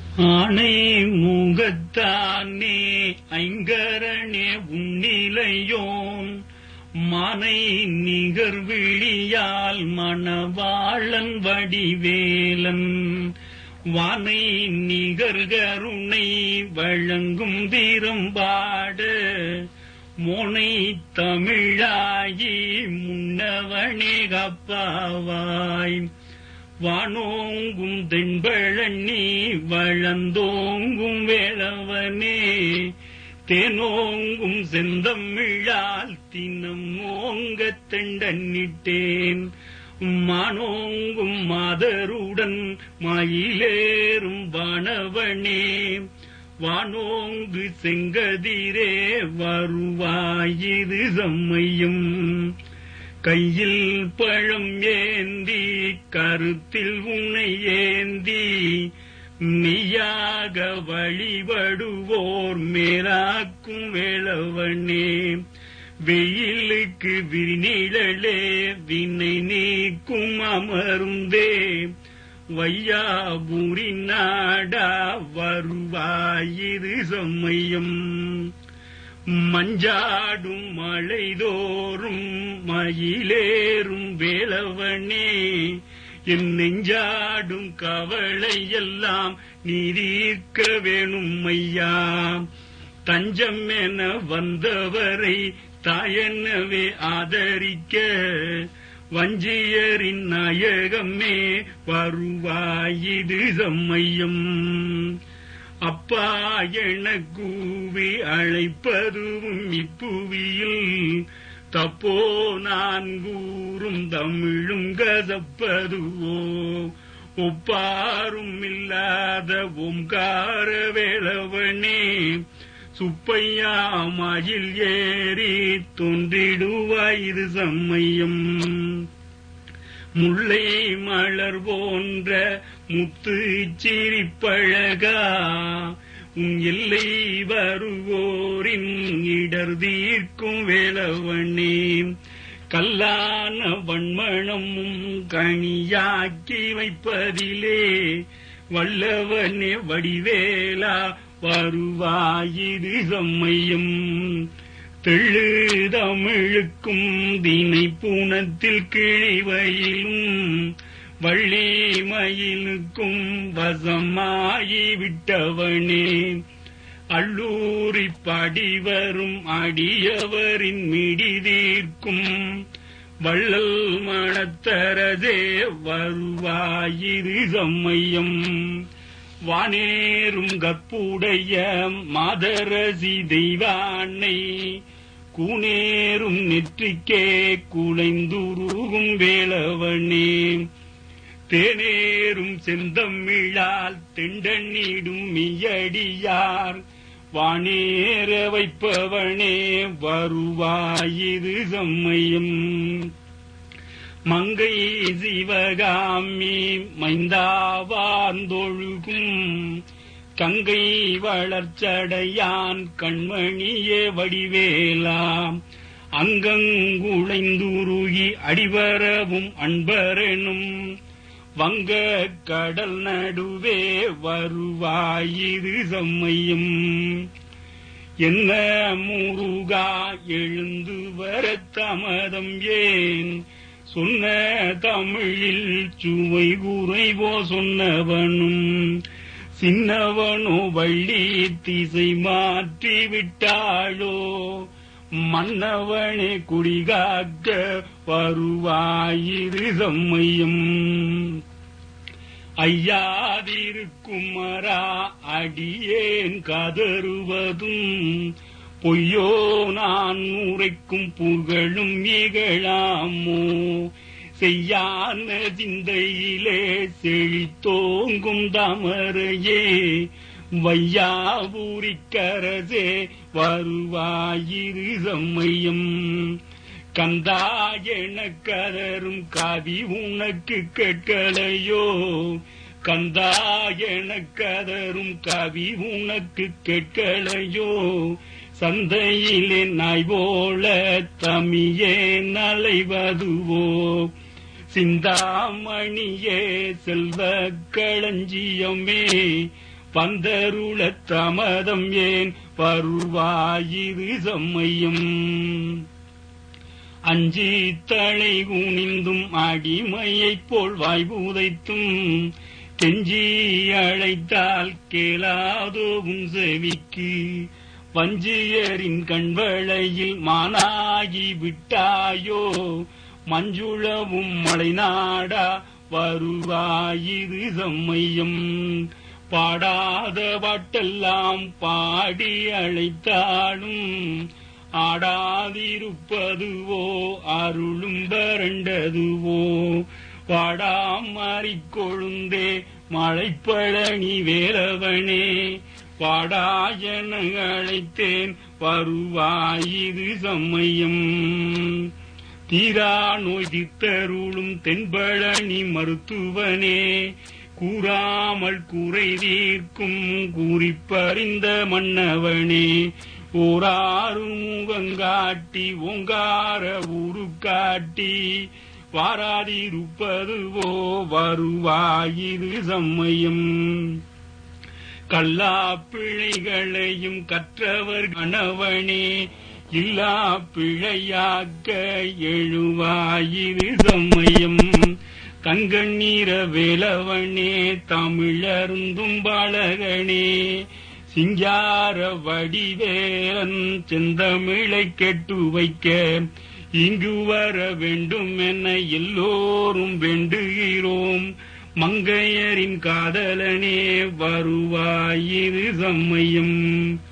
ஆணை முகத்தானே ஐங்கரனே உன்னிலையோன் மனை நிகர் விழியால் மணவாளன் வடிவேலன் வானை நிகர் கருணை வழங்கும் தீரம்பாட மோனை தமிழாயி முன்னவனே கப்பாவாய் வானோங்கும் தென்பழனி வளந்தோங்கும் வேளவனே தேனோங்கும் செந்தமிழால் தினம் ஓங்க தெண்டன்னிட்டேன் மானோங்கும் மாதருடன் மயிலேறும் வானவனே வானோங்கு செங்கதிரே வருவாயிரு சம்மையும் கையில் பழம் ஏந்தி கருத்தில் உன்னை ஏந்தி மெய்யாக வழிபடுவோர் மேலாக்கும் வேளவனே வெயிலுக்கு விரிநிழலே வினை நீக்கும் அமருந்தே வையாபுரி நாடா வருவாயிரு சமயம் மஞ்சாடும் மழைதோறும் மயிலேறும் வேளவனே என் நெஞ்சாடும் கவலை எல்லாம் நீதீர்க்க வேணும் ஐயா தஞ்சம் என வந்தவரை தாயெனவே ஆதரிக்க வஞ்சியரின் நாயகமே வருவாயிது சம்மையம் அப்பா என கூவி அழைப்பதும் இப்புவியில் தப்போ நான் கூறும் தமிழும் கதப்பதுவோ ஒப்பாரும் இல்லாத ஓம்கார வேளவனே சுப்பையா மயில் ஏறி தோன்றிடுவாயிரு சம்மையம் முல்லை மலர் போன்ற முத்து சிரிப்பழகா உன் எல்லை வருவோரின் இடர் தீர்க்கும் வேளவனே கல்லான வன்மணமும் கனியாக்கி வைப்பதிலே வல்லவனே வடிவேலா வருவாயிரு சம்மையும் தெள்ளு தமிழுக்கும் தினை பூனத்தில் கிழிவையிலும் வள்ளி மயிலுக்கும் வசமாயி விட்டவனே அள்ளூரி படிவரும் அடியவரின் மிடிதீர்க்கும் வள்ளல் மணத்தரதே வருவாயிரு சம்மையம் வானேறும் கற்புடைய மாதரசி தெய்வானை கூனேறும் நெற்றிக்கே குலைந்துருகும் வேளவனே தேனேறும் செந்தமிழால் தெண்டனிடும் மியடியார் வானேற வைப்பவனே வருவாயிரு சம்மையம் மங்கை சிவகாமி மைந்தாவார்ந்தொழுகும் கங்கை வளர்ச்சடையான் கண்மணியே வடிவேலாம் அங்கங்குளைந்துருகி அடிவரவும் அன்பரெனும் வங்க கடல் நடுவே வருவாயிரு சம்மையும் என்ன முருகா எழுந்து வர தமதம் ஏன் சொன்ன தமிழில் சுவை குறைவோ சொன்னவனும் சின்னவனோ வள்ளி திசை மாற்றி விட்டாளோ மன்னவனே குடிகாக்க வருவாயிரு சம்மையும் ஐயாதிருக்குமரா அடியேன் கதறுவதும் பொய்யோ நான் உரைக்கும் புகழும் இகழாமோ செய்யான சிந்தையிலே செழித்தோங்கும் தமரையே வையாபூரிக்கரசே வருவாயிரு சம்மையம் கந்தா என கதரும் கவி உனக்கு கேட்கலையோ கந்தா என கதரும் கவி உனக்கு கேட்கலையோ சந்தையிலே நாய் போல தமியே நலைவதுவோ சிந்தாமணியே செல்வ களஞ்சியமே பந்தருளத் தமதம் ஏன் வருவாயிரு சம்மையும் அஞ்சி தலை குனிந்தும் அடிமையைப் போல் வாய்பூதைத்தும் கெஞ்சி அழைத்தால் கேளாதோ உன் செவிக்கு வஞ்சியரின் கண்வளையில் மானாகி விட்டாயோ மஞ்சுளவும் மலை நாடா வருவாயிரு சம்மையம் பாடாத பாட்டெல்லாம் பாடி அழைத்தாலும் ஆடாதிருப்பதுவோ அருளும் பரண்டதுவோ வாடாமறி கொழுந்தே மழைப்பழனி வேலவனே வாடாயன அழைத்தேன் வருவாயிரு சமயம் தீரா நோய் தீர்த்தருளும் தென்பழனி மருத்துவனே கூறாமல் கூரை தீர்க்கும் கூறிப்பறிந்த மன்னவனே ஓராறு முகங்காட்டி ஓங்கார ஊரு காட்டி வாராதிருப்பதுவோ வருவாயிரு சமயம் கல்லா பிழைகளையும் கற்றவர் கணவனே இல்லா பிழையாக்க எழுவாயிரு சமயம் கங்கண்ணீர வேலவனே தமிழருந்தும் பாலகனே சிங்கார வடிவேலன் செந்தமிழை கெட்டு வைக்க இங்கு வர வேண்டும் என எல்லோரும் வேண்டுகிறோம் மங்கையரின் காதலனே வருவாயிரு சமயம்